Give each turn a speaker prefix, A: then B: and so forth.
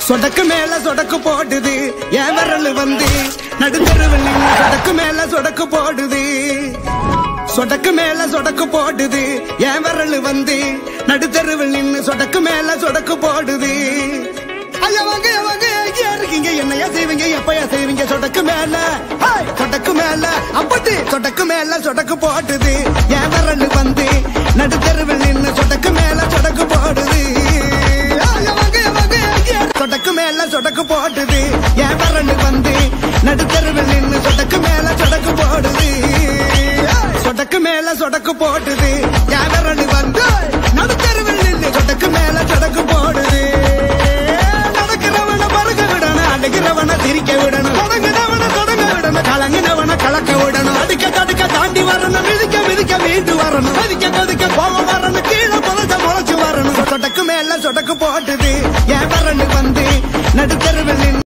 A: சொடக்கு மேல சொடக்கு போடுது என் விரல் வந்து நடுத்தருவில் நின்னு சொடக்கு மேல சொடக்கு போடுது சொடக்கு மேல சொடக்கு போடுது என் விரல் வந்து நடுத்தருவில் நின்னு சொடக்கு மேல சொடக்கு போடுது ஐயா வாங்க வாங்க எங்கேயா இருக்கீங்க என்னையா செய்வீங்க எப்பயா செய்வீங்க சொடக்கு மேல ஹேய், சொடக்கு மேல அப்படி சொடக்கு மேல சொடக்கு போடுது என் விரல் வந்து நடுத்தருவில் நின்னு சொடக்கு மேல சொடக்கு போடுது ஐயா வாங்க வாங்க எங்கேயா சொடக்கு மேல சொடக்கு போடுது என் விரல் வந்து நடுத்தருவில் நின்னு சொடக்கு மேல சொடக்கு போடுது சொடக்கு மேல சொடக்கு போடுது என் விரல் வந்து நடுத்தருவில் நின்னு சொடக்கு மேல சொடக்கு போடுது நடக்கிறவன பறக்க விடணும் அடிக்கிறவன சிரிக்க விடணும் தொடங்குனவன தொடங்க விடணும் கலங்கினவன கலக்க விடணும் அடிக்க தடுக்க தாண்டி வரணும் மிதிக்க மிதிக்க மீண்டு வரணும் மதிக்க கொதிக்க கோபம் வரணும் கீழே புதைச்ச முளைச்சு வரணும் சொடக்கு மேல சொடக்கு போட்டுது என் வரணும் வந்து நடுத்தருவில் நின்னு